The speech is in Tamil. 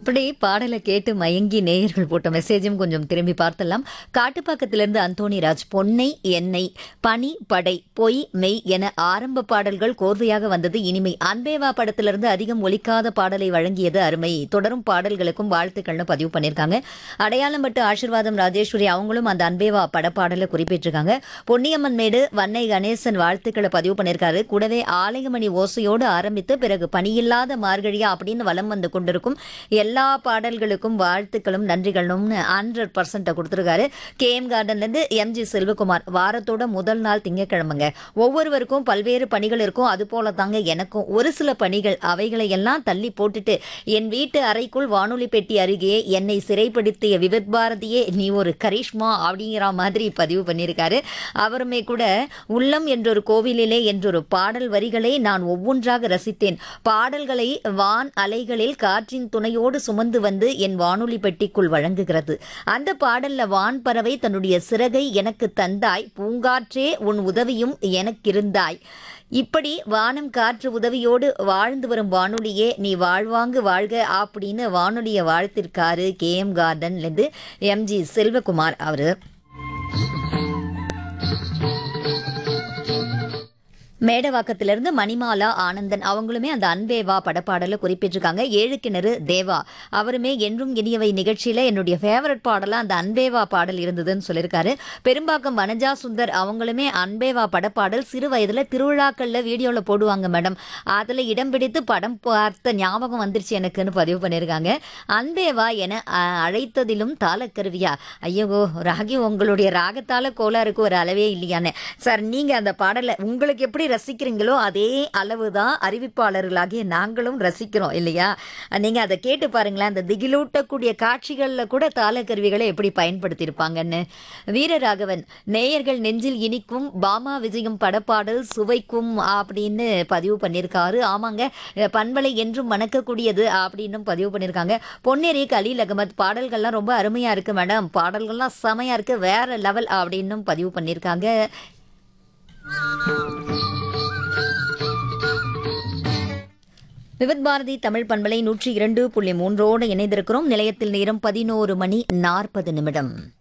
இப்படி பாடலை கேட்டு மயங்கி நேயர்கள் போட்ட மெசேஜும் கொஞ்சம் திரும்பி பார்த்தலாம் காட்டுப்பாக்கத்திலிருந்து அந்தோணி ராஜ் பொன்னை எண்ணெய் பனி படை பொய் மெய் என ஆரம்ப பாடல்கள் கோர்வையாக வந்தது இனிமை அன்பேவா படத்திலிருந்து அதிகம் ஒலிக்காத பாடலை வழங்கியது அருமை தொடரும் பாடல்களுக்கும் வாழ்த்துக்கள்னு பதிவு பண்ணியிருக்காங்க அடையாளம் பட்டு ஆசீர்வாதம் ராஜேஸ்வரி அவங்களும் அந்த அன்பேவா படப்பாடலை குறிப்பிட்டிருக்காங்க பொன்னியம்மன் மேடு வன்னை கணேசன் வாழ்த்துக்களை பதிவு பண்ணியிருக்காரு கூடவே ஆலயமணி ஓசையோடு ஆரம்பித்து பிறகு பணியில்லாத மார்கழியா அப்படின்னு வலம் வந்து கொண்டிருக்கும் எல்லா பாடல்களுக்கும் வாழ்த்துக்களும் நன்றிகளும்னு ஹண்ட்ரட் பர்சன்ட் கொடுத்துருக்காரு கே எம் கார்டன்லேருந்து எம்ஜி செல்வகுமார் வாரத்தோட முதல் நாள் திங்கக்கிழமைங்க ஒவ்வொருவருக்கும் பல்வேறு பணிகள் இருக்கும் அது போல தாங்க எனக்கும் ஒரு சில பணிகள் அவைகளை எல்லாம் தள்ளி போட்டுட்டு என் வீட்டு அறைக்குள் வானொலி பெட்டி அருகே என்னை சிறைப்படுத்திய விவித் பாரதியே நீ ஒரு கரிஷ்மா அப்படிங்கிற மாதிரி பதிவு பண்ணியிருக்காரு அவருமே கூட உள்ளம் என்றொரு கோவிலிலே என்றொரு பாடல் வரிகளை நான் ஒவ்வொன்றாக ரசித்தேன் பாடல்களை வான் அலைகளில் காற்றின் துணையோடு சுமந்து வந்து என் வானொலி பெட்டிக்குள் வழங்குகிறது அந்த பாடல்ல வான் பறவை தன்னுடைய சிறகை எனக்கு தந்தாய் பூங்காற்றே உன் உதவியும் எனக்கிருந்தாய் இப்படி வானம் காற்று உதவியோடு வாழ்ந்து வரும் வானொலியே நீ வாழ்வாங்கு வாழ்க அப்படின்னு வானொலியை வாழ்த்திருக்காரு கே எம் கார்டன்லேருந்து எம்ஜி செல்வகுமார் அவரு மேடவாக்கத்திலிருந்து மணிமாலா ஆனந்தன் அவங்களுமே அந்த அன்பேவா படப்பாடலை குறிப்பிட்டிருக்காங்க ஏழு கிணறு தேவா அவருமே என்றும் இனியவை நிகழ்ச்சியில என்னுடைய ஃபேவரட் பாடலா அந்த அன்பேவா பாடல் இருந்ததுன்னு சொல்லியிருக்காரு பெரும்பாக்கம் வனஜா சுந்தர் அவங்களுமே அன்பேவா படப்பாடல் சிறு வயதுல திருவிழாக்கள்ல வீடியோல போடுவாங்க மேடம் அதுல இடம் பிடித்து படம் பார்த்த ஞாபகம் வந்துருச்சு எனக்குன்னு பதிவு பண்ணியிருக்காங்க அன்பேவா என அஹ், அழைத்ததிலும் தாளக்கருவியா ஐயோ ராகி உங்களுடைய ராகத்தால கோளாறுக்கு ஒரு அளவே இல்லையான்னு சார் நீங்க அந்த பாடலை உங்களுக்கு எப்படி ரசிக்கிறீங்களோ அதே அளவு தான் அறிவிப்பாளர்களாகிய நாங்களும் ரசிக்கிறோம் இல்லையா நீங்க அதை கேட்டு பாருங்களேன் அந்த திகிலூட்டக்கூடிய காட்சிகள்ல கூட தாளக்கருவிகளை எப்படி பயன்படுத்தியிருப்பாங்கன்னு வீரராகவன் நேயர்கள் நெஞ்சில் இனிக்கும் பாமா விஜயம் படப்பாடல் சுவைக்கும் அப்படின்னு பதிவு பண்ணியிருக்காரு ஆமாங்க அஹ் பண்பலை என்றும் மணக்கக்கூடியது அப்படின்னும் பதிவு பண்ணியிருக்காங்க பொன்னேரி கலீல் அகமத் பாடல்கள்லாம் ரொம்ப அருமையா இருக்கு மேடம் பாடல்கள்லாம் செமையா இருக்கு வேற லெவல் அப்படின்னும் பதிவு பண்ணியிருக்காங்க விவித் பாரதி தமிழ் பண்பலை நூற்றி இரண்டு புள்ளி மூன்றோடு இணைந்திருக்கிறோம் நிலையத்தில் நேரம் பதினோரு மணி நாற்பது நிமிடம்